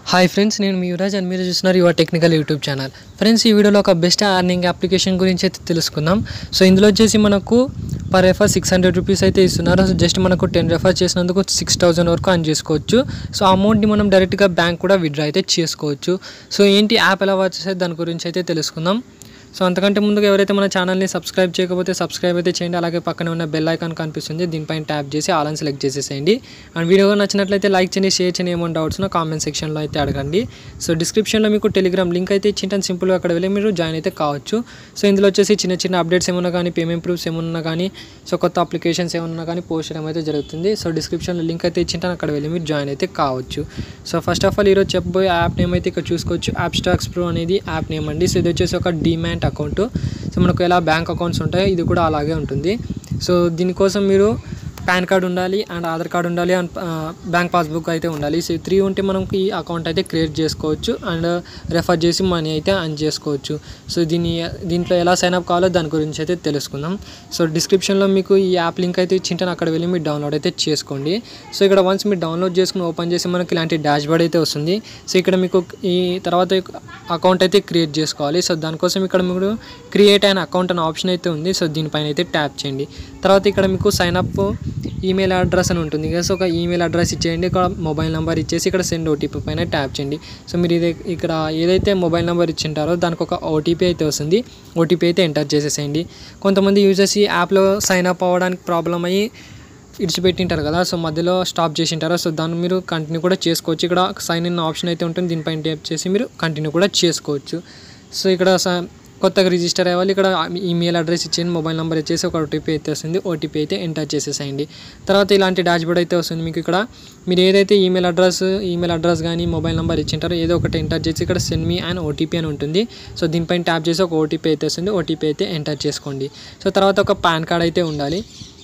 hi friends నేను మీ Yuvraj and మీరు చూస్తున్నారు your technical YouTube channel friends ఈ వీడియోలో ఒక బెస్ట్ అర్నింగ్ అప్లికేషన్ గురించి అయితే తెలుసుకుందాం సో ఇందులో వచ్చేసి మనకు per refer six hundred rupees అయితే ఇస్తున్నారు సో జస్ట్ మనకు టెన్ రెఫర్ చేసినందుకు సిక్స్ థౌసండ్ వరకు అర్న్ చేసుకోవచ్చు సో ఆ అమౌంట్ని మనం డైరెక్ట్గా బ్యాంక్ కూడా విత్డ్రా అయితే చేసుకోవచ్చు సో ఏంటి యాప్ ఎలా వర్క్ చేసేది దాని గురించి అయితే తెలుసుకుందాం సో అంతకంటే ముందుగా ఎవరైతే మన ఛానల్ని సబ్స్క్రైబ్ చేయకపోతే సబ్స్క్రైబ్ అయితే చేయండి అలాగే పక్కన ఉన్న బెల్ ఐకాన్ కనిపిస్తుంది దీనిపైన ట్యాప్ చేసి ఆల్ అని సెలెక్ట్ చేసేసేయండి అండ్ వీడియో నచ్చినట్లయితే లైక్ చేయండి షేర్ చేయండి ఏమైనా డౌట్స్ ఉన్నా కామెంట్ సెక్షన్లో అయితే అడగండి సో డిస్క్రిప్షన్లో మీకు టెలిగ్రామ్ లింక్ అయితే ఇచ్చింటాను సింపుల్గా అక్కడ వెళ్ళి మీరు జాయిన్ అయితే కావచ్చు సో ఇందులో వచ్చేసి చిన్న చిన్న అప్డేట్స్ ఏమన్నా కానీ పేమెంట్ ప్రూఫ్స్ ఏమన్నా కానీ సో కొత్త అప్లికేషన్స్ ఏమన్నా కానీ పోస్ట్ చేయడం అయితే జరుగుతుంది సో డిస్క్రిప్షన్లో లింక్ అయితే ఇచ్చింటాను అక్కడ వెళ్ళి మీరు జాయిన్ అయితే కావచ్చు సో ఫస్ట్ ఆఫ్ ఆల్ ఈరోజు చెప్పబోయే యాప్ నేమ్ అయితే ఇక్కడ చూసుకోవచ్చు యాప్ స్టాక్స్ ప్రో అనేది యాప్ నేమ్ అండి సో ఇది వచ్చేసి ఒక డిమాంట్ అకౌంట్ సో మనకు ఎలా బ్యాంక్ అకౌంట్స్ ఉంటాయో ఇది కూడా అలాగే ఉంటుంది సో దీనికోసం మీరు పాన్ కార్డ్ ఉండాలి అండ్ ఆధార్ కార్డ్ ఉండాలి అండ్ బ్యాంక్ పాస్బుక్ అయితే ఉండాలి సో త్రీ ఉంటే మనం ఈ అకౌంట్ అయితే క్రియేట్ చేసుకోవచ్చు అండ్ రెఫర్ చేసి మనీ అయితే అర్న్ చేసుకోవచ్చు సో దీన్ని దీంట్లో ఎలా సైన్ అప్ కావాలో దాని గురించి అయితే తెలుసుకుందాం సో డిస్క్రిప్షన్లో మీకు ఈ యాప్ లింక్ అయితే ఇచ్చింటాను అక్కడ వెళ్ళి మీరు డౌన్లోడ్ అయితే చేసుకోండి సో ఇక్కడ వన్స్ మీరు డౌన్లోడ్ చేసుకుని ఓపెన్ చేసి మనకి ఇలాంటి డాష్ బోర్డ్ అయితే వస్తుంది సో ఇక్కడ మీకు ఈ తర్వాత అకౌంట్ అయితే క్రియేట్ చేసుకోవాలి సో దానికోసం ఇక్కడ మీరు క్రియేట్ అయిన అకౌంట్ అనే ఆప్షన్ అయితే ఉంది సో దీనిపైన అయితే ట్యాప్ చేయండి తర్వాత ఇక్కడ మీకు సైన్ అప్ ఈమెయిల్ అడ్రస్ అని ఉంటుంది కదా సో ఒక ఈమెయిల్ అడ్రస్ ఇచ్చేయండి ఇక్కడ మొబైల్ నెంబర్ ఇచ్చేసి ఇక్కడ సెండ్ ఓటీపీ పైన ట్యాప్ చేయండి సో మీరు ఇది ఇక్కడ ఏదైతే మొబైల్ నెంబర్ ఇచ్చింటారో దానికి ఒక ఓటీపీ అయితే వస్తుంది ఓటీపీ అయితే ఎంటర్ చేసేసేయండి కొంతమంది యూజర్స్ ఈ యాప్లో సైన్ అప్ అవ్వడానికి ప్రాబ్లం అయ్యి ఇడిచిపెట్టింటారు కదా సో మధ్యలో స్టాప్ చేసింటారు సో దాన్ని మీరు కంటిన్యూ కూడా చేసుకోవచ్చు ఇక్కడ సైన్ ఇన్ ఆప్షన్ అయితే ఉంటుంది దీనిపైన ట్యాప్ చేసి మీరు కంటిన్యూ కూడా చేసుకోవచ్చు సో ఇక్కడ స- కొత్తగా రిజిస్టర్ అవ్వాలి ఇక్కడ ఈమెయిల్ అడ్రస్ ఇచ్చేయండి మొబైల్ నెంబర్ ఇచ్చేసి ఒక ఓటీపీ అయితే వస్తుంది ఓటీపీ అయితే ఎంటర్ చేసేసేయండి తర్వాత ఇలాంటి డాష్ బోర్డ్ అయితే వస్తుంది మీకు ఇక్కడ మీరు ఏదైతే ఈమెయిల్ అడ్రస్ ఈమెయిల్ అడ్రస్ కానీ మొబైల్ నెంబర్ ఇచ్చింటారో ఏదో ఒకటి ఎంటర్ చేసి ఇక్కడ సెండ్ మీ అండ్ ఓటీపీ అని ఉంటుంది సో దీనిపైన ట్యాప్ చేసి ఒక ఓటీపీ అయితే వస్తుంది ఓటీపీ అయితే ఎంటర్ చేసుకోండి సో తర్వాత ఒక పాన్ కార్డ్ అయితే ఉండాలి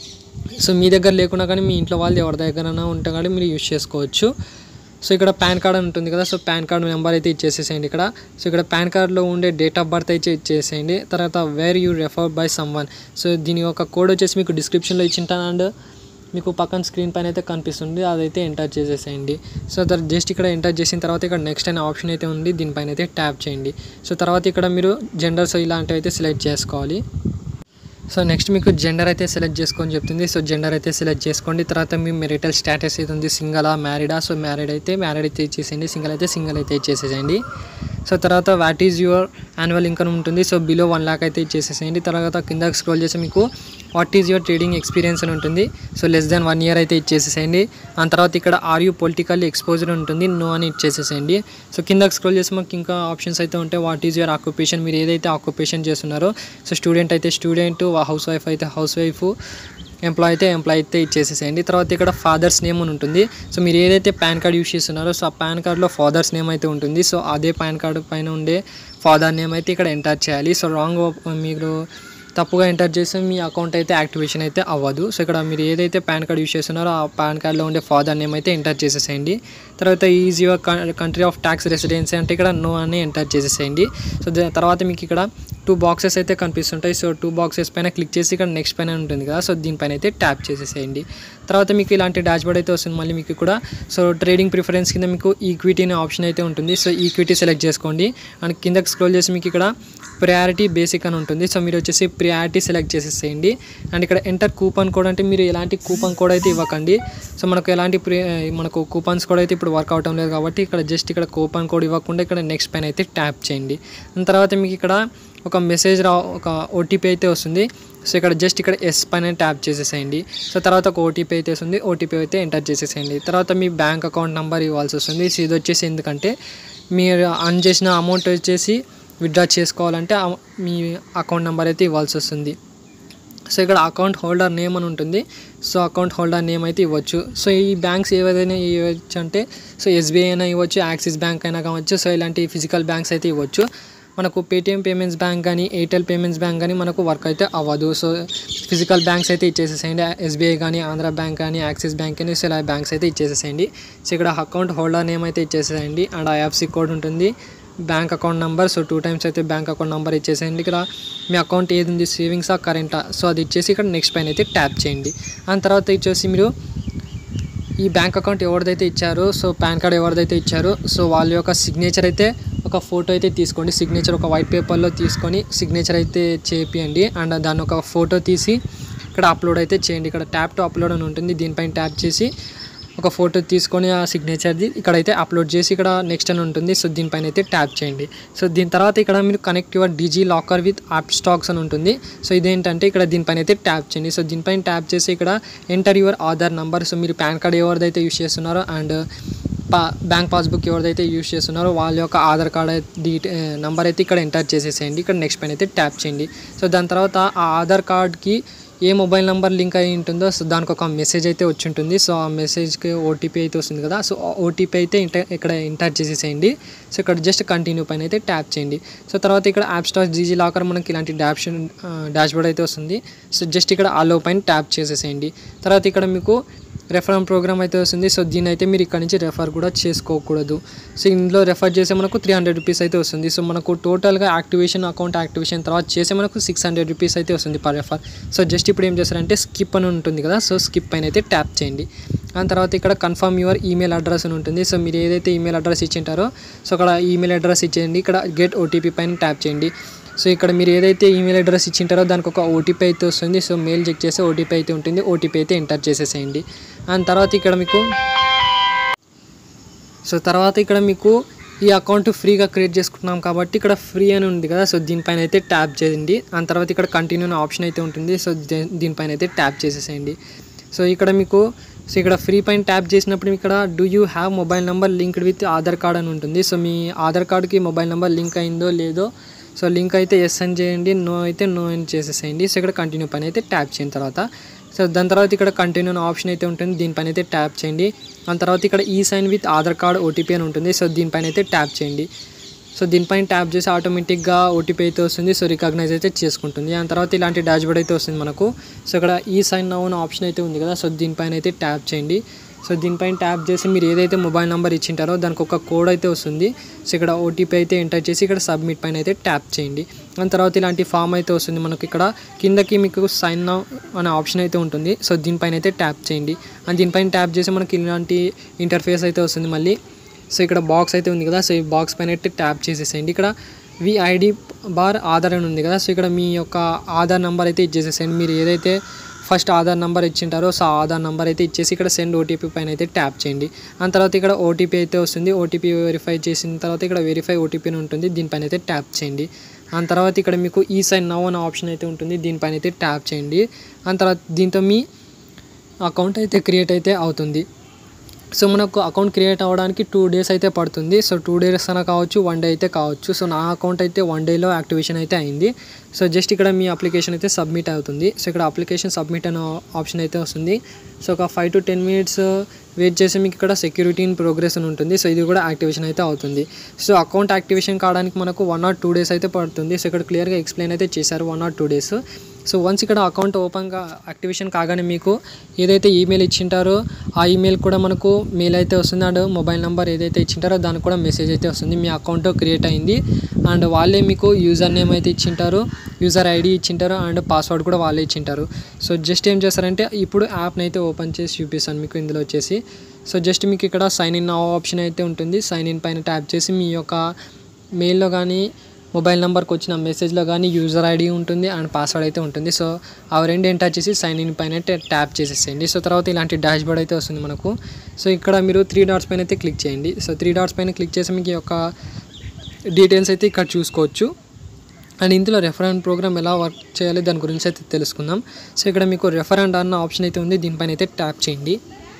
సో మీ దగ్గర లేకున్నా కానీ మీ ఇంట్లో వాళ్ళు ఎవరి దగ్గరైనా ఉంటే కానీ మీరు యూస్ చేసుకోవచ్చు సో ఇక్కడ పాన్ కార్డ్ అని ఉంటుంది కదా సో పాన్ కార్డ్ నెంబర్ అయితే ఇచ్చేసేసేయండి ఇక్కడ సో ఇక్కడ పాన్ కార్డ్లో ఉండే డేట్ ఆఫ్ బర్త్ అయితే ఇచ్చేసేయండి తర్వాత where you refer by someone so దీని యొక్క కోడ్ వచ్చేసి మీకు డిస్క్రిప్షన్లో ఇచ్చింటాను అండ్ మీకు పక్కన స్క్రీన్ పైన అయితే కనిపిస్తుంది అదైతే ఎంటర్ చేసేసేయండి సో దర్ జస్ట్ ఇక్కడ ఎంటర్ చేసిన తర్వాత ఇక్కడ నెక్స్ట్ అనే ఆప్షన్ అయితే ఉంది దీనిపైన అయితే ట్యాప్ చేయండి సో తర్వాత ఇక్కడ మీరు జెండర్స్ ఇలాంటివి అయితే సెలెక్ట్ చేసుకోవాలి సో నెక్స్ట్ మీకు జెండర్ అయితే సెలెక్ట్ చేసుకొని చెప్తుంది సో జెండర్ అయితే సెలెక్ట్ చేసుకోండి తర్వాత మీ మెరిటల్ స్టేటస్ అయితే ఉంది సింగలా మ్యారీడా సో మ్యారీడ్ అయితే మ్యారీడ్ అయితే ఇచ్చేసేయండి సింగిల్ అయితే సింగిల్ అయితే ఇచ్చేసేయండి సో తర్వాత what is your annual income ఉంటుంది సో బిలో వన్ ల్యాక్ అయితే ఇచ్చేసేసేయండి తర్వాత కింద స్క్రోల్ చేసి మీకు what is your trading experience అని ఉంటుంది so less than one year అయితే ఇచ్చేసేసేయండి ఆ తర్వాత ఇక్కడ ఆర్ యూ పొలిటికల్ ఎక్స్పోజర్ ఉంటుంది నో అని ఇచ్చేసేసేయండి సో కింద స్క్రోల్ చేసి మాకు ఇంకా ఆప్షన్స్ అయితే ఉంటాయి వాట్ ఈజ్ యువర్ ఆక్యుపేషన్ మీరు ఏదైతే ఆక్యుపేషన్ చేస్తున్నారో సో స్టూడెంట్ అయితే స్టూడెంట్ హౌస్ వైఫ్ అయితే హౌస్ వైఫ్ ఎంప్లాయ్ అయితే ఎంప్లాయ్ అయితే ఇచ్చేసేసేయండి తర్వాత ఇక్కడ ఫాదర్స్ నేమ్ అని ఉంటుంది సో మీరు ఏదైతే పాన్ కార్డ్ యూస్ చేస్తున్నారో సో ఆ పాన్ కార్డ్లో ఫాదర్స్ నేమ్ అయితే ఉంటుంది సో అదే పాన్ కార్డు పైన ఉండే ఫాదర్ నేమ్ అయితే ఇక్కడ ఎంటర్ చేయాలి సో రాంగ్ మీరు తప్పుగా ఎంటర్ చేస్తే మీ అకౌంట్ అయితే యాక్టివేషన్ అయితే అవ్వదు సో ఇక్కడ మీరు ఏదైతే పాన్ కార్డ్ యూస్ చేస్తున్నారో ఆ పాన్ కార్డ్లో ఉండే ఫాదర్ నేమ్ అయితే ఎంటర్ చేసేసేయండి తర్వాత is your country of tax residency అంటే ఇక్కడ నో అని ఎంటర్ చేసేసేయండి సో దా- తర్వాత మీకు ఇక్కడ టూ బాక్సెస్ అయితే కనిపిస్తుంటాయి సో టూ బాక్సెస్ పైన క్లిక్ చేసి ఇక్కడ నెక్స్ట్ పైన ఉంటుంది కదా సో దీనిపైన అయితే ట్యాప్ చేసేసేయండి తర్వాత మీకు ఇలాంటి డాష్ బోర్డ్ అయితే వస్తుంది మళ్ళీ మీకు కూడా సో ట్రేడింగ్ ప్రిఫరెన్స్ కింద మీకు ఈక్విటీ అనే ఆప్షన్ అయితే ఉంటుంది సో ఈక్విటీ సెలెక్ట్ చేసుకోండి అండ్ కిందకి స్క్రోల్ చేసి మీకు ఇక్కడ ప్రయారిటీ బేసిక్ అని ఉంటుంది సో మీరు వచ్చేసి ప్రియారిటీ సెలెక్ట్ చేసేసేయండి అండ్ ఇక్కడ ఎంటర్ కూపన్ కోడ్ అంటే మీరు ఎలాంటి కూపన్ కోడ్ అయితే ఇవ్వకండి సో మనకు ఎలాంటి ప్రి మనకు కూపన్స్ కోడ్ అయితే ఇప్పుడు వర్క్ అవటం లేదు కాబట్టి ఇక్కడ జస్ట్ ఇక్కడ కూపన్ కోడ్ ఇవ్వకుండా ఇక్కడ నెక్స్ట్ పైన అయితే ట్యాప్ చేయండి దాని తర్వాత మీకు ఇక్కడ ఒక మెసేజ్ రా ఒక ఓటీపీ అయితే వస్తుంది సో ఇక్కడ జస్ట్ ఇక్కడ ఎస్ పైన ట్యాప్ చేసేసేయండి సో తర్వాత ఒక ఓటీపీ అయితే వస్తుంది ఓటీపీ అయితే ఎంటర్ చేసేసేయండి తర్వాత మీ బ్యాంక్ అకౌంట్ నెంబర్ ఇవ్వాల్సి వస్తుంది సో ఇది వచ్చేసి ఎందుకంటే మీరు అన్ చేసిన అమౌంట్ వచ్చేసి విత్డ్రా చేసుకోవాలంటే ఆ- మీ అకౌంట్ నెంబర్ అయితే ఇవ్వాల్సి వస్తుంది సో ఇక్కడ అకౌంట్ హోల్డర్ నేమ్ అని ఉంటుంది సో అకౌంట్ హోల్డర్ నేమ్ అయితే ఇవ్వచ్చు సో ఈ బ్యాంక్స్ ఏవైనా ఇవ్వచ్చు అంటే సో ఎస్బీఐ అయినా ఇవ్వచ్చు యాక్సిస్ బ్యాంక్ అయినా కావచ్చు సో ఇలాంటి ఫిజికల్ బ్యాంక్స్ అయితే ఇవ్వచ్చు మనకు పేటిఎం పేమెంట్స్ బ్యాంక్ కానీ ఎయిర్టెల్ పేమెంట్స్ బ్యాంక్ కానీ మనకు వర్క్ అయితే అవ్వదు సో ఫిజికల్ బ్యాంక్స్ అయితే ఇచ్చేసేసేయండి ఎస్బీఐ కానీ ఆంధ్ర బ్యాంక్ కానీ యాక్సిస్ బ్యాంక్ కానీ సో ఇలా బ్యాంక్స్ అయితే ఇచ్చేసేసేయండి సో ఇక్కడ అకౌంట్ హోల్డర్ నేమ్ అయితే ఇచ్చేసేయండి అండ్ ఐఎఫ్సి కోడ్ ఉంటుంది bank account number so two times అయితే బ్యాంక్ అకౌంట్ నెంబర్ ఇచ్చేసేయండి ఇక్కడ మీ అకౌంట్ ఏది ఉంది సేవింగ్సా కరెంటా సో అది ఇచ్చేసి ఇక్కడ నెక్స్ట్ పైన అయితే ట్యాప్ చేయండి దాని తర్వాత ఇచ్చేసి మీరు ఈ బ్యాంక్ అకౌంట్ ఎవరిదైతే ఇచ్చారో సో పాన్ కార్డ్ ఎవరిదైతే ఇచ్చారో సో వాళ్ళ యొక్క సిగ్నేచర్ అయితే ఒక ఫోటో అయితే తీసుకోండి సిగ్నేచర్ ఒక వైట్ పేపర్లో తీసుకొని సిగ్నేచర్ అయితే చేపియండి అండ్ దాన్ని ఒక ఫోటో తీసి ఇక్కడ అప్లోడ్ అయితే చేయండి ఇక్కడ ట్యాప్ టు అప్లోడ్ అని ఉంటుంది దీనిపైన ట్యాప్ చేసి ఒక ఫోటో తీసుకొని ఆ సిగ్నేచర్ది ఇక్కడైతే అప్లోడ్ చేసి ఇక్కడ నెక్స్ట్ అని ఉంటుంది సో దీనిపైన అయితే ట్యాప్ చేయండి సో దీని తర్వాత ఇక్కడ మీరు connect your DigiLocker with app stocks అని ఉంటుంది సో ఇదేంటంటే ఇక్కడ దీనిపైన అయితే ట్యాప్ చేయండి సో దీనిపైన ట్యాప్ చేసి ఇక్కడ enter your Aadhaar number so మీరు పాన్ కార్డ్ ఎవరిదైతే యూస్ చేస్తున్నారో అండ్ పా బ్యాంక్ పాస్బుక్ ఎవరిదైతే యూస్ చేస్తున్నారో వాళ్ళ యొక్క ఆధార్ కార్డ్ డీటే నంబర్ అయితే ఇక్కడ ఎంటర్ చేసేసేయండి ఇక్కడ నెక్స్ట్ పైన అయితే ట్యాప్ చేయండి సో దాని తర్వాత ఆ ఆధార్ కార్డ్కి ఏ మొబైల్ నెంబర్ లింక్ అయి ఉంటుందో సో దానికి ఒక మెసేజ్ అయితే వచ్చి ఉంటుంది సో ఆ మెసేజ్కి ఓటీపీ అయితే వస్తుంది కదా సో ఓటీపీ అయితే ఇంటర్ ఇక్కడ ఎంటర్ చేసేసేయండి సో ఇక్కడ జస్ట్ కంటిన్యూ పైన అయితే ట్యాప్ చేయండి సో తర్వాత ఇక్కడ యాప్ స్టార్ జీజీ లాకర్ మనకి ఇలాంటి డాప్షన్ డాష్ బోర్డ్ అయితే వస్తుంది సో జస్ట్ ఇక్కడ ఆలో పైన ట్యాప్ చేసేసేయండి తర్వాత ఇక్కడ మీకు రెఫర్ ప్రోగ్రామ్ అయితే వస్తుంది సో దీని అయితే మీరు ఇక్కడ నుంచి రెఫర్ కూడా చేసుకోకూడదు సో ఇందులో రెఫర్ చేసే మనకు త్రీ హండ్రెడ్ రూపీస్ అయితే వస్తుంది సో మనకు టోటల్గా యాక్టివేషన్ అకౌంట్ యాక్టివేషన్ తర్వాత చేసే మనకు సిక్స్ హండ్రెడ్ రూపీస్ అయితే వస్తుంది పర్ రెఫర్ సో జస్ట్ ఇప్పుడు ఏం చేస్తారంటే స్కిప్ అని ఉంటుంది కదా సో స్కిప్ పైన అయితే ట్యాప్ చేయండి దాని తర్వాత ఇక్కడ కన్ఫర్మ్ యువర్ ఈమెయిల్ అడ్రస్ అని ఉంటుంది సో మీరు ఏదైతే ఈమెయిల్ అడ్రస్ ఇచ్చింటారో సో అక్కడ ఈమెయిల్ అడ్రస్ ఇచ్చేయండి ఇక్కడ గెట్ ఓటీపీ పైన ట్యాప్ చేయండి సో ఇక్కడ మీరు ఏదైతే ఈమెయిల్ అడ్రస్ ఇచ్చింటారో దానికి ఒక ఓటీపీ అయితే వస్తుంది సో మెయిల్ చెక్ చేస్తే ఓటీపీ అయితే ఉంటుంది ఓటీపీ అయితే ఎంటర్ చేసేసేయండి అండ్ తర్వాత ఇక్కడ మీకు సో తర్వాత ఇక్కడ మీకు ఈ అకౌంట్ ఫ్రీగా క్రియేట్ చేసుకుంటున్నాం కాబట్టి ఇక్కడ ఫ్రీ అని ఉంది కదా సో దీనిపైన అయితే ట్యాప్ చేయండి దాని తర్వాత ఇక్కడ కంటిన్యూ అనే ఆప్షన్ అయితే ఉంటుంది సో దే- దీనిపైన అయితే ట్యాప్ చేసేసేయండి సో ఇక్కడ మీకు సో ఇక్కడ ఫ్రీ పైన ట్యాప్ చేసినప్పుడు ఇక్కడ do you have mobile number linked with Aadhaar card అని ఉంటుంది సో మీ ఆధార్ కార్డ్కి మొబైల్ నెంబర్ లింక్ అయిందో లేదో సో లింక్ అయితే ఎస్ అని చేయండి నో అయితే నో అని చేసేసేయండి సో ఇక్కడ కంటిన్యూ పైన అయితే ట్యాప్ చేసిన తర్వాత సో దాని తర్వాత ఇక్కడ కంటిన్యూ అనే ఆప్షన్ అయితే ఉంటుంది దీనిపైన అయితే ట్యాప్ చేయండి దాని తర్వాత ఇక్కడ ఈ sign with Aadhaar card OTP అని ఉంటుంది సో దీనిపైన అయితే ట్యాప్ చేయండి సో దీనిపైన ట్యాప్ చేసి ఆటోమేటిక్గా ఓటీపీ అయితే వస్తుంది సో రికగ్నైజ్ అయితే చేసుకుంటుంది దాని తర్వాత ఇలాంటి డాష్బోర్డ్ అయితే వస్తుంది మనకు సో ఇక్కడ ఈ సైన్ నౌ అనే ఆప్షన్ అయితే ఉంది కదా సో దీనిపైన అయితే ట్యాప్ చేయండి సో దీనిపైన ట్యాప్ చేసి మీరు ఏదైతే మొబైల్ నెంబర్ ఇచ్చింటారో దానికి ఒక కోడ్ అయితే వస్తుంది సో ఇక్కడ ఓటీపీ అయితే ఎంటర్ చేసి ఇక్కడ సబ్మిట్ పైన అయితే ట్యాప్ చేయండి దాని తర్వాత ఇలాంటి ఫామ్ అయితే వస్తుంది మనకి ఇక్కడ కిందకి మీకు సైన్ నౌ అనే ఆప్షన్ అయితే ఉంటుంది సో దీనిపైన అయితే ట్యాప్ చేయండి అండ్ దీనిపైన ట్యాప్ చేసి మనకి ఇలాంటి ఇంటర్ఫేస్ అయితే వస్తుంది మళ్ళీ సో ఇక్కడ బాక్స్ అయితే ఉంది కదా సో ఈ బాక్స్ పైన అయితే ట్యాప్ చేసేసేయండి ఇక్కడ విఐడి బార్ ఆధార్ అని ఉంది కదా సో ఇక్కడ మీ యొక్క ఆధార్ నెంబర్ అయితే ఇచ్చేసేసేయండి మీరు ఏదైతే ఫస్ట్ ఆధార్ నెంబర్ ఇచ్చింటారో సో ఆ ఆధార్ నెంబర్ అయితే ఇచ్చేసి ఇక్కడ సెండ్ ఓటీపీ పైన అయితే ట్యాప్ చేయండి ఆ తర్వాత ఇక్కడ ఓటీపీ అయితే వస్తుంది ఓటీపీ వెరిఫై చేసిన తర్వాత ఇక్కడ వెరిఫై ఓటీపీ అని ఉంటుంది దీనిపైన అయితే ట్యాప్ చేయండి ఆ తర్వాత ఇక్కడ మీకు ఈ సైన్ నవ్ అనే ఆప్షన్ అయితే ఉంటుంది దీనిపైన అయితే ట్యాప్ చేయండి ఆ తర్వాత దీంతో మీ అకౌంట్ అయితే క్రియేట్ అయితే అవుతుంది సో మనకు అకౌంట్ క్రియేట్ అవ్వడానికి టూ డేస్ అయితే పడుతుంది సో టూ డేస్ అన్న కావచ్చు వన్ డే అయితే కావచ్చు సో నా అకౌంట్ అయితే వన్ డేలో యాక్టివేషన్ అయితే అయింది సో జస్ట్ ఇక్కడ మీ అప్లికేషన్ అయితే సబ్మిట్ అవుతుంది సో ఇక్కడ అప్లికేషన్ సబ్మిట్ అనే ఆప్షన్ అయితే వస్తుంది సో ఒక five to ten minutes wait చేసి మీకు ఇక్కడ సెక్యూరిటీ ఇన్ ప్రోగ్రెస్ అని ఉంటుంది సో ఇది కూడా యాక్టివేషన్ అయితే అవుతుంది సో అకౌంట్ యాక్టివేషన్ కావడానికి మనకు వన్ ఆర్ టూ డేస్ అయితే పడుతుంది సో ఇక్కడ క్లియర్గా ఎక్స్ప్లెయిన్ అయితే చేశారు one or two days so once ఇక్కడ అకౌంట్ ఓపెన్గా యాక్టివేషన్ కాగానే మీకు ఏదైతే ఈమెయిల్ ఇచ్చింటారో ఆ ఈమెయిల్ కూడా మనకు మెయిల్ అయితే వస్తుంది అండ్ మొబైల్ నెంబర్ ఏదైతే ఇచ్చింటారో దానికి కూడా మెసేజ్ అయితే వస్తుంది మీ అకౌంట్ క్రియేట్ అయింది అండ్ వాళ్ళే మీకు యూజర్ నేమ్ అయితే ఇచ్చింటారు యూజర్ ఐడి ఇచ్చింటారు అండ్ పాస్వర్డ్ కూడా వాళ్ళే ఇచ్చింటారు సో జస్ట్ ఏం చేస్తారంటే ఇప్పుడు యాప్ని అయితే ఓపెన్ చేసి చూపిస్తాను మీకు ఇందులో వచ్చేసి సో జస్ట్ మీకు ఇక్కడ సైన్ ఇన్ ఆప్షన్ అయితే ఉంటుంది సైన్ ఇన్ పైన ట్యాప్ చేసి మీ యొక్క మెయిల్లో కానీ మొబైల్ నెంబర్కి వచ్చిన మెసేజ్లో కానీ యూజర్ ఐడి ఉంటుంది అండ్ పాస్వర్డ్ అయితే ఉంటుంది సో అవి రెండు ఎంటర్ చేసి సైన్ ఇన్ పైన అయితే ట్యాప్ చేసేసేయండి సో తర్వాత ఇలాంటి డాష్ బోర్డ్ అయితే వస్తుంది మనకు సో ఇక్కడ మీరు త్రీ డాట్స్ పైన అయితే క్లిక్ చేయండి సో త్రీ డాట్స్ పైన క్లిక్ చేసి మీకు ఈ యొక్క డీటెయిల్స్ అయితే ఇక్కడ చూసుకోవచ్చు అండ్ ఇందులో రెఫరెంట్ ప్రోగ్రామ్ ఎలా వర్క్ చేయాలి దాని గురించి అయితే తెలుసుకుందాం సో ఇక్కడ మీకు రెఫరెంట్ అన్న ఆప్షన్ అయితే ఉంది దీనిపైన అయితే ట్యాప్ చేయండి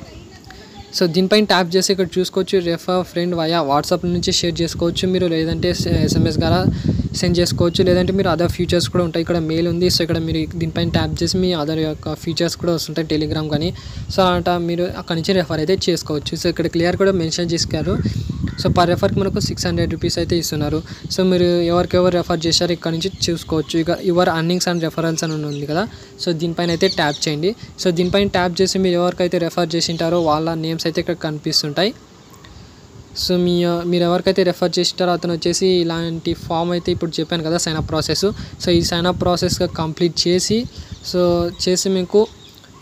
సో దీనిపైన ట్యాప్ చేసి ఇక్కడ చూసుకోవచ్చు రెఫర్ ఫ్రెండ్ వయా వాట్సాప్ నుంచి షేర్ చేసుకోవచ్చు మీరు లేదంటే ఎస్ఎంఎస్ ద్వారా సెండ్ చేసుకోవచ్చు లేదంటే మీరు అదర్ ఫీచర్స్ కూడా ఉంటాయి ఇక్కడ మెయిల్ ఉంది సో ఇక్కడ మీరు దీనిపైన ట్యాప్ చేసి మీ అదర్ యొక్క ఫీచర్స్ కూడా వస్తుంటాయి టెలిగ్రామ్ కానీ సో అట మీరు అక్కడ నుంచి రెఫర్ అయితే చేసుకోవచ్చు సో ఇక్కడ క్లియర్ కూడా మెన్షన్ చేశారు సో పర్ రెఫర్కి మనకు సిక్స్ హండ్రెడ్ రూపీస్ అయితే ఇస్తున్నారు సో మీరు ఎవరికెవరు రెఫర్ చేశారు ఇక్కడ నుంచి చూసుకోవచ్చు ఇక యువర్ అర్నింగ్స్ అండ్ రెఫరల్స్ అని ఉంది కదా సో దీనిపైన అయితే ట్యాప్ చేయండి సో దీనిపైన ట్యాప్ చేసి మీరు ఎవరికైతే రెఫర్ చేసింటారో వాళ్ళ నేమ్స్ అయితే ఇక్కడ కనిపిస్తుంటాయి సో మీ మీరు ఎవరికైతే రెఫర్ చేసింటారో అతను వచ్చేసి ఇలాంటి ఫామ్ అయితే ఇప్పుడు చెప్పాను కదా సైన్ అప్ ప్రాసెస్ సో ఈ సైన్ అప్ ప్రాసెస్ కంప్లీట్ చేసి సో చేసి మీకు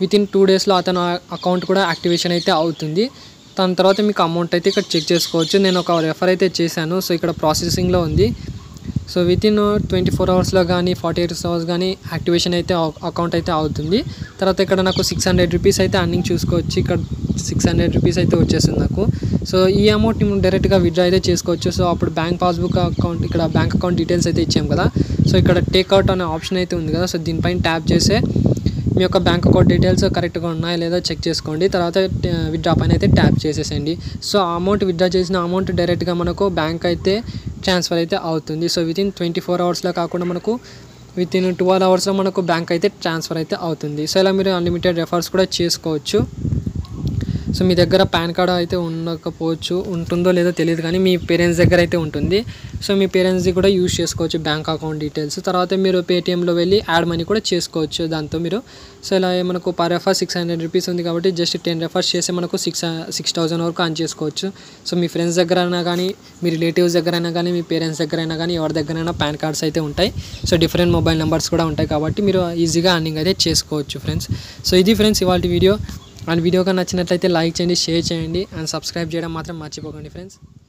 విత్ ఇన్ టూ డేస్లో అతను అకౌంట్ కూడా యాక్టివేషన్ అయితే అవుతుంది దాని తర్వాత మీకు అమౌంట్ అయితే ఇక్కడ చెక్ చేసుకోవచ్చు నేను ఒక రెఫర్ అయితే చేశాను సో ఇక్కడ ప్రాసెసింగ్లో ఉంది so within twenty four అవర్స్లో కానీ ఫార్టీ ఎయిట్ అవర్స్ కానీ యాక్టివేషన్ అయితే అకౌంట్ అయితే అవుతుంది తర్వాత ఇక్కడ నాకు సిక్స్ హండ్రెడ్ రూపీస్ అయితే అర్నింగ్ చూసుకోవచ్చు ఇక్కడ సిక్స్ హండ్రెడ్ రూపీస్ అయితే వచ్చేసింది నాకు సో ఈ అమౌంట్ మేము డైరెక్ట్గా విత్డ్రా అయితే చేసుకోవచ్చు సో అప్పుడు బ్యాంక్ పాస్బుక్ అకౌంట్ ఇక్కడ బ్యాంక్ అకౌంట్ డీటెయిల్స్ అయితే ఇచ్చాం కదా సో ఇక్కడ టేక్అవుట్ అనే ఆప్షన్ అయితే ఉంది కదా సో దీనిపైన ట్యాప్ చేస్తే మీ యొక్క బ్యాంక్ అకౌంట్ డీటెయిల్స్ కరెక్ట్గా ఉన్నాయా లేదా చెక్ చేసుకోండి తర్వాత విత్డ్రా పైన అయితే ట్యాప్ చేసేసండి సో ఆ అమౌంట్ విత్డ్రా చేసిన అమౌంట్ డైరెక్ట్గా మనకు బ్యాంక్ అయితే ట్రాన్స్ఫర్ అయితే అవుతుంది so within twenty four అవర్స్లో కాకుండా మనకు విత్ ఇన్ ట్వెల్వ్ అవర్స్లో మనకు బ్యాంక్ అయితే ట్రాన్స్ఫర్ అయితే అవుతుంది సో ఇలా మీరు అన్లిమిటెడ్ రెఫర్స్ కూడా చేసుకోవచ్చు సో మీ దగ్గర పాన్ కార్డ్ అయితే ఉండకపోవచ్చు ఉంటుందో లేదో తెలియదు కానీ మీ పేరెంట్స్ దగ్గర అయితే ఉంటుంది సో మీ పేరెంట్స్ది కూడా యూజ్ చేసుకోవచ్చు బ్యాంక్ అకౌంట్ డీటెయిల్స్ తర్వాత మీరు పేటిఎంలో వెళ్ళి యాడ్ మనీ కూడా చేసుకోవచ్చు దాంతో మీరు సో ఇలా మనకు per refer six hundred rupees ఉంది కాబట్టి జస్ట్ టెన్ రెఫర్స్ చేస్తే మనకు సిక్స్ సిక్స్ థౌసండ్ వరకు ఆన్ చేసుకోవచ్చు సో మీ ఫ్రెండ్స్ దగ్గర అయినా కానీ మీ రిలేటివ్స్ దగ్గర అయినా కానీ మీ పేరెంట్స్ దగ్గర అయినా కానీ ఎవరి దగ్గరైనా పాన్ కార్డ్స్ అయితే ఉంటాయి సో డిఫరెంట్ మొబైల్ నెంబర్స్ కూడా ఉంటాయి కాబట్టి మీరు ఈజీగా అర్నింగ్ అయితే చేసుకోవచ్చు ఫ్రెండ్స్ సో ఇది ఫ్రెండ్స్ ఇవాళ వీడియో అండ్ వీడియో కానీ నచ్చినట్లయితే లైక్ చేయండి షేర్ చేయండి అండ్ సబ్స్క్రైబ్ చేయడం మాత్రం మర్చిపోకండి ఫ్రెండ్స్